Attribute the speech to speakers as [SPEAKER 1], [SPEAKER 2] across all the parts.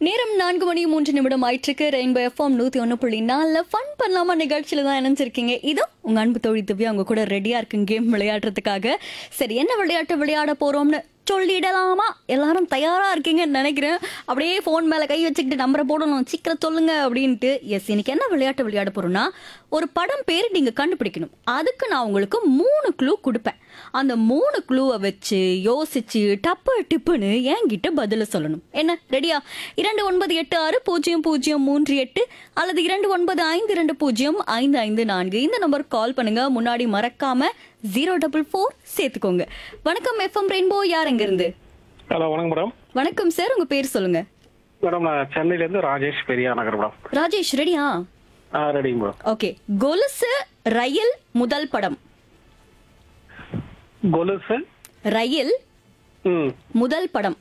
[SPEAKER 1] நேரம் நான்கு மணி மூன்று நிமிடம் ஆயிட்டிருக்கு ரெயின்போ எஃப்எம் நூத்தி ஒன்று புள்ளி நாலுல ஃபன் பண்ணலாமா நிகழ்ச்சியில தான் இணைஞ்சிருக்கீங்க இதோ உங்க அன்பு தோழி திவ்யா உங்க கூட ரெடியா இருக்குங்க கேம் விளையாடுறதுக்காக சரி என்ன விளையாட்டு விளையாட போறோம்னு சொல்லிடலாமா எல்லாரும் தயாரா இருக்கீங்கன்னு நினைக்கிறேன் அப்படியே ஃபோன் மேல கை வச்சுக்கிட்டு நம்பரை போடணும் சீக்கிரம் சொல்லுங்க அப்படின்ட்டு எஸ் இன்னைக்கு என்ன விளையாட்டு விளையாட போறோம்னா ஒரு படம் பேர் நீங்க கண்டுபிடிக்கணும் அதுக்கு நான் உங்களுக்கு மூணு க்ளூ கொடுப்பேன் அந்த மூணு க்ளூவை வச்சு யோசிச்சு டப்பு டிப்புன்னு என்கிட்ட பதில சொல்லணும் என்ன ரெடியா இரண்டு ஒன்பது எட்டு ஆறு பூஜ்ஜியம் பூஜ்ஜியம் மூன்று எட்டு அல்லது இரண்டு ஒன்பது ஐந்து இரண்டு பூஜ்ஜியம் ஐந்து ஐந்து நான்கு இந்த நம்பருக்கு கால் பண்ணுங்க முன்னாடி மறக்காம ஜீரோ டபுள் ஃபோர் சேர்த்துக்கோங்க வணக்கம் எஃப்எம் ரெயின்போ யார் எங்க இருந்து
[SPEAKER 2] ஹலோ வணக்கம் மேடம்
[SPEAKER 1] வணக்கம் சார் உங்க பேர் சொல்லுங்க
[SPEAKER 2] மேடம் நான் சென்னையிலேருந்து ராஜேஷ் பெரியா நகர் மேடம்
[SPEAKER 1] ராஜேஷ் ரெடியா
[SPEAKER 2] ஆ ரெடிங்க மேடம்
[SPEAKER 1] ஓகே கொலுசு ரயில் முதல் படம்
[SPEAKER 2] கொலுசு
[SPEAKER 1] ரயில்
[SPEAKER 2] ம்
[SPEAKER 1] முதல் படம்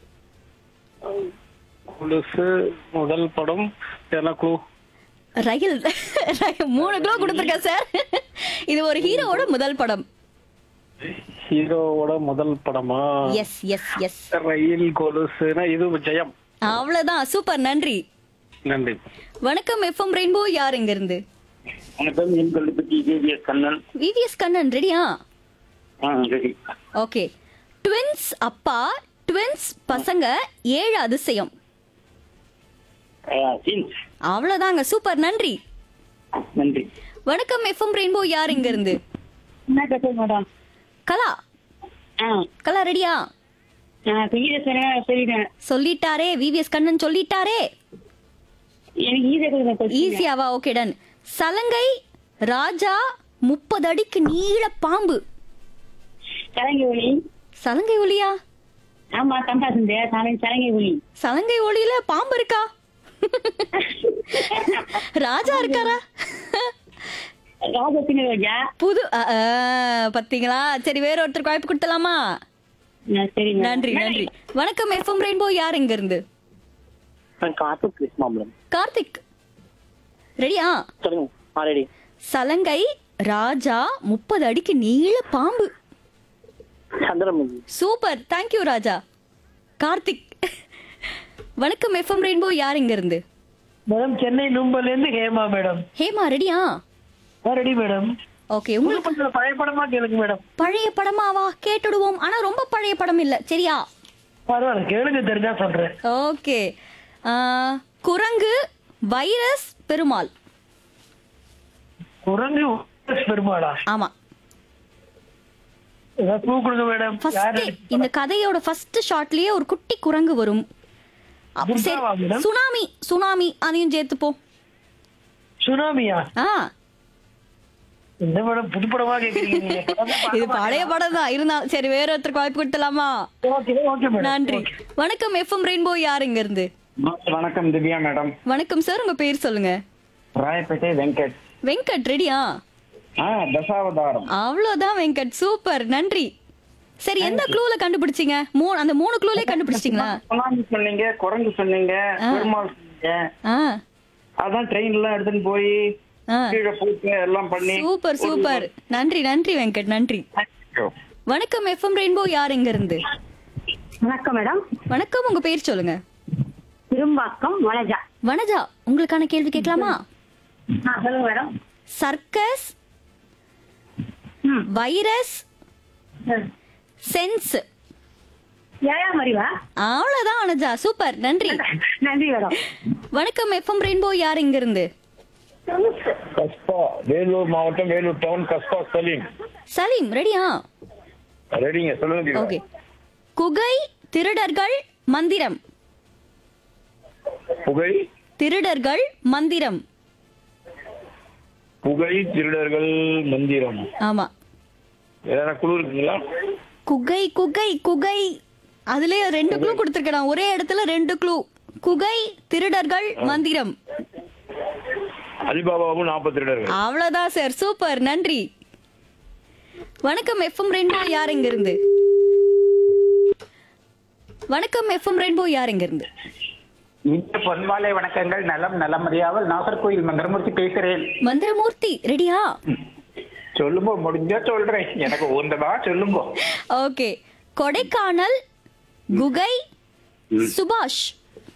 [SPEAKER 2] கொலுசு முதல் படம் என்ன க்ளூ
[SPEAKER 1] ரயில் ரயில். மூணு கிலோ கொடுத்துருக்கேன் சார் இது ஒரு ஹீரோவோட முதல் படம்
[SPEAKER 2] ஹீரோவோட முதல் படமா
[SPEAKER 1] எஸ் எஸ் எஸ்
[SPEAKER 2] ரயில் கொலுசுனா இது ஜெயம்
[SPEAKER 1] அவ்வளவுதான் சூப்பர் நன்றி
[SPEAKER 2] நன்றி
[SPEAKER 1] வணக்கம் எஃப்எம் ரெயின்போ யார் எங்க இருந்து
[SPEAKER 3] வணக்கம் என் கல்லுப்பட்டி ஜேவிஎஸ் கண்ணன்
[SPEAKER 1] விவிஎஸ் கண்ணன் ரெடியா
[SPEAKER 3] ஆ ரெடி
[SPEAKER 1] ஓகே ட்வின்ஸ் அப்பா ட்வின்ஸ் பசங்க ஏழு அதிசயம்
[SPEAKER 3] ஜீன்ஸ்
[SPEAKER 1] அவ்வளவுதாங்க சூப்பர் நன்றி
[SPEAKER 3] நன்றி
[SPEAKER 1] வணக்கம் எஃப்எம் ரெயின்போ யார் இங்க இருந்து
[SPEAKER 3] என்ன பேசுறது மேடம்
[SPEAKER 1] கலா
[SPEAKER 3] ஆ
[SPEAKER 1] கலா ரெடியா
[SPEAKER 3] நான் செய்ய சொல்லிட்டேன்
[SPEAKER 1] சொல்லிட்டாரே விவிஎஸ் கண்ணன் சொல்லிட்டாரே
[SPEAKER 3] எனக்கு ஈஸியாக
[SPEAKER 1] ஈஸியாவா ஓகே டன் சலங்கை ராஜா முப்பது அடிக்கு நீள பாம்பு
[SPEAKER 3] சலங்கை ஒளி
[SPEAKER 1] சலங்கை ஒளியா
[SPEAKER 3] ஆமா தம்பா செஞ்ச சலங்கை சலங்கை ஒளி
[SPEAKER 1] சலங்கை ஒளியில பாம்பு இருக்கா ராஜா இருக்காரா
[SPEAKER 3] ராஜத்தின ரோஜா
[SPEAKER 1] புது அ, அ, பாத்தீங்களா சரி வேற ஒருத்தருக்கு வாய்ப்பு கொடுத்தலாமா
[SPEAKER 3] ஆ, சரி madam.
[SPEAKER 1] நன்றி நன்றி வணக்கம் எஃப்எம் ரெயின்போ யார் எங்க இருந்து
[SPEAKER 3] நான் காத்து கிருஷ்ணா மேடம்
[SPEAKER 1] கார்த்திக் ரெடியா
[SPEAKER 3] சொல்லுங்க ஆ ரெடி
[SPEAKER 1] சலங்கை ராஜா முப்பது அடிக்கு நீள பாம்பு
[SPEAKER 3] சந்திரமுகி
[SPEAKER 1] சூப்பர் தேங்க்யூ ராஜா கார்த்திக் வணக்கம் எஃப்எம் ரெயின்போ யார் இங்க இருந்து
[SPEAKER 4] மேடம் சென்னை நும்பல்ல இருந்து ஹேமா மேடம்
[SPEAKER 1] ஹேமா ரெடியா
[SPEAKER 4] ரெடி மேடம்
[SPEAKER 1] ஓகே உங்களுக்கு
[SPEAKER 4] கொஞ்சம் பழைய படமா கேளுங்க மேடம்
[SPEAKER 1] பழைய படமாவா கேட்டுடுவோம் ஆனா ரொம்ப பழைய படம் இல்ல சரியா
[SPEAKER 4] பரவாயில்ல கேளுங்க தெரிஞ்சா சொல்றேன்
[SPEAKER 1] ஓகே குரங்கு வைரஸ் பெருமாள்
[SPEAKER 4] குரங்கு பெருமாளா
[SPEAKER 1] ஆமா
[SPEAKER 4] ஏதாவது பூ கொடுங்க மேடம் யாரு
[SPEAKER 1] ஃபர்ஸ்ட் இந்த கதையோட ஃபர்ஸ்ட் ஷாட்லயே ஒரு குட்டி குரங்கு வரும் அப்ப சரி
[SPEAKER 4] குண்டாவா madam?
[SPEAKER 1] சுனாமி சுனாமி அதையும் சேர்த்துப்போம்
[SPEAKER 4] சுனாமியா
[SPEAKER 1] ஆ
[SPEAKER 4] இந்த மேடம் புது படமா கேக்குறீங்க நீங்க
[SPEAKER 1] இது பழைய படம் தான் இருந்தா சரி வேற ஒருத்தருக்கு வாய்ப்பு கொடுத்தலாமா
[SPEAKER 4] ஓகே ஓகே மேடம்
[SPEAKER 1] நன்றி வணக்கம் எஃப்எம் ரெயின்போ யார் இங்க இருந்து
[SPEAKER 3] வணக்கம் திவ்யா மேடம்
[SPEAKER 1] வணக்கம் சார் உங்க பேர் சொல்லுங்க
[SPEAKER 3] ராயப்பேட்டை வெங்கட்
[SPEAKER 1] வெங்கட் ரெடியா
[SPEAKER 3] ஆ தசாவதாரம்
[SPEAKER 1] அவ்வளவுதான் வெங்கட் சூப்பர் நன்றி சரி எந்த க்ளூல கண்டுபிடிச்சீங்க மூணு அந்த மூணு க்ளூலே கண்டுபிடிச்சிட்டீங்களா
[SPEAKER 3] சுனாமி சொன்னீங்க குரங்கு சொன்னீங்க பெருமாள் சொன்னீங்க
[SPEAKER 1] ஆ
[SPEAKER 3] அதான் ட்ரெயின்ல எடுத்துன்னு போய்
[SPEAKER 1] ஆ
[SPEAKER 3] கீழே போட்டு எல்லாம் பண்ணி
[SPEAKER 1] சூப்பர் சூப்பர் நன்றி நன்றி வெங்கட் நன்றி வணக்கம் எஃப்எம் ரெயின்போ யார் எங்க இருந்து
[SPEAKER 5] வணக்கம் மேடம்
[SPEAKER 1] வணக்கம் உங்க பேர் சொல்லுங்க
[SPEAKER 5] திரும்பாக்கம் வனஜா
[SPEAKER 1] வனஜா உங்களுக்கான கேள்வி கேட்கலாமா
[SPEAKER 5] ஆ சொல்லுங்க மேடம்
[SPEAKER 1] சர்க்கஸ்
[SPEAKER 5] ம்.
[SPEAKER 1] வைரஸ்
[SPEAKER 5] ம்.
[SPEAKER 1] சென்ஸ்
[SPEAKER 5] ஏழாம் அறிவா
[SPEAKER 1] அவ்வளவுதான் வனஜா சூப்பர் நன்றி
[SPEAKER 5] நன்றி மேடம்
[SPEAKER 1] வணக்கம் எஃப்எம் ரெயின்போ யார் இங்க இருந்து
[SPEAKER 6] கஸ்பா வேலூர் மாவட்டம் வேலூர் டவுன் கஸ்பா சலீம்
[SPEAKER 1] சலீம் ரெடியா
[SPEAKER 6] ரெடிங்க சொல்லுங்க தீபா.
[SPEAKER 1] ஓகே குகை திருடர்கள் மந்திரம்
[SPEAKER 6] புகை
[SPEAKER 1] திருடர்கள் மந்திரம்
[SPEAKER 6] புகை திருடர்கள் மந்திரம்
[SPEAKER 1] ஆமா
[SPEAKER 6] ஏதாவது குழு இருக்குங்களா
[SPEAKER 1] குகை குகை குகை அதுலயே ரெண்டு க்ளூ கொடுத்துருக்கேன் ஒரே இடத்துல ரெண்டு க்ளூ குகை திருடர்கள் மந்திரம்
[SPEAKER 6] அலிபாபாவும் நாற்பது திருடர்கள்
[SPEAKER 1] அவ்வளவுதான் சார் சூப்பர் நன்றி வணக்கம் எஃப்எம் ரெயின்போ யார் இங்க இருந்து வணக்கம் எஃப்எம் ரெயின்போ யார் இங்க இருந்து
[SPEAKER 7] இனிய பொன்மாலை வணக்கங்கள் நலம் நலமறியாமல் நாகர்கோயில் மந்திரமூர்த்தி பேசுறேன்
[SPEAKER 1] மந்திரமூர்த்தி ரெடியா
[SPEAKER 7] சொல்லுங்க முடிஞ்சா சொல்றேன் எனக்கு உந்ததா சொல்லுங்க
[SPEAKER 1] ஓகே கொடைக்கானல் குகை சுபாஷ்